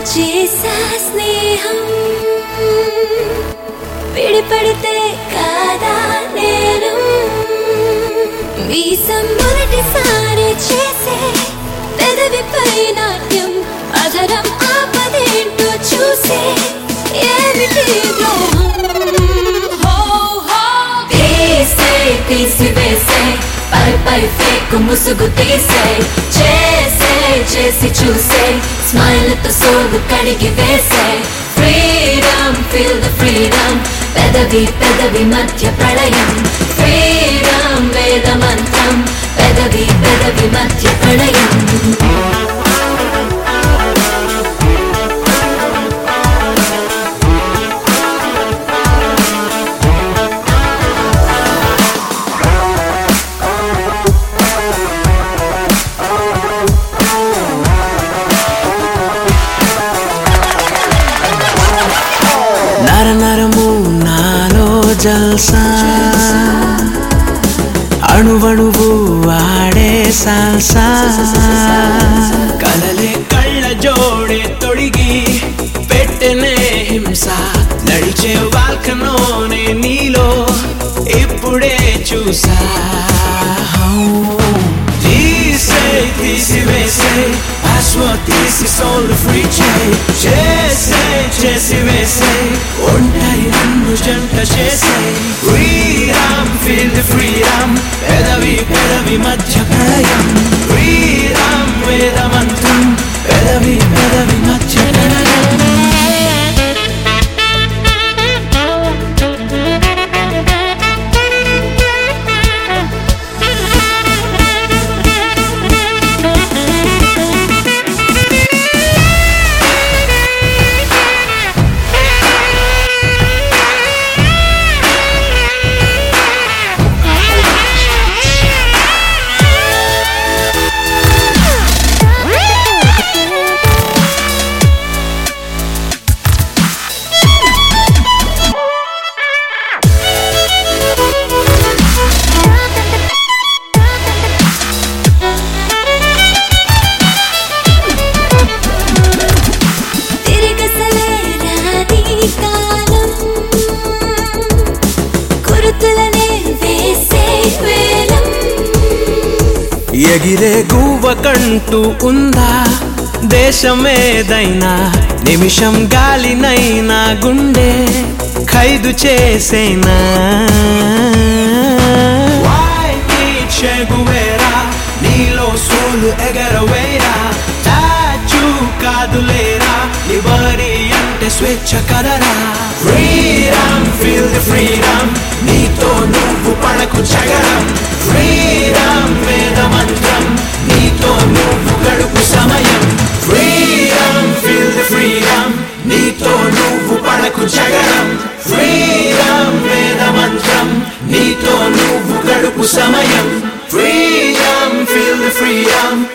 చేసా స్నేహం విడిపడితే కాదా నేను వీసం మొదటిసారి చేసే పెదవిపై నాట్యం అధరం ఆపదేంటో చూసే ఏమిటి ద్రోహం హో హో తీసే తీసివేసే పై పై ఫేకు ముసుగు తీసే చేసే చేసి చూసే స్మైల్ తో సోగు కడిగి వేసే ఫ్రీడమ్ ఫీల్ ద ఫ్రీడమ్ పెదవి పెదవి మధ్య ప్రళయం ఫ్రీడమ్ వేద మంత్రం పెదవి పెదవి మధ్య ప్రళయం నర నరము నాలో జల్సా అణువణువు ఆడే సాల్సా కలలే కళ్ళ జోడే తొడిగి పెట్టెనే హింస నడిచే వాల్కనోనే నీలో ఇప్పుడే చూసా తీసే తీసివేసే ఆశ్వ తీసి సోల్ ఫ్రీ చేయి చేసే చేసి వేసే ఒంటరి నన్ను జంట చేసే ఫ్రీడమ్ ఫీల్ ది ఫ్రీడమ్ పెదవి పెదవి మధ్య ప్రళయం ఫ్రీడమ్ వేద మంత్రం పెదవి పెదవి మధ్య ప్రళయం తిరగసలే రాని కాలం కురుతులనే వేసే వేలం ఎగిరే గువ్వకంటూ ఉందా దేశమేదైనా నిమిషం గాలినైనా గుండె ఖైదు చేసేనా చెగువేరా నీలో సోలు ఎగరవేరా తాచు కాదులేరా లిబరీ అంటే స్వేచ్ఛ కదరా ఫ్రీడమ్ ఫీల్ ది ఫ్రీడమ్ నీతో నువ్వు పడకు జగడం ఫ్రీడమ్ వేద మంత్రం నీతో నువ్వు గడుపు సమయం ఫ్రీడమ్ ఫీల్ ది ఫ్రీడమ్ నీతో నువ్వు పడకు జగడం ఫ్రీడమ్ వేద మంత్రం నీతో నువ్వు గడుపు సమయం ఫ్రీడమ్ ఫీల్ ది ఫ్రీడమ్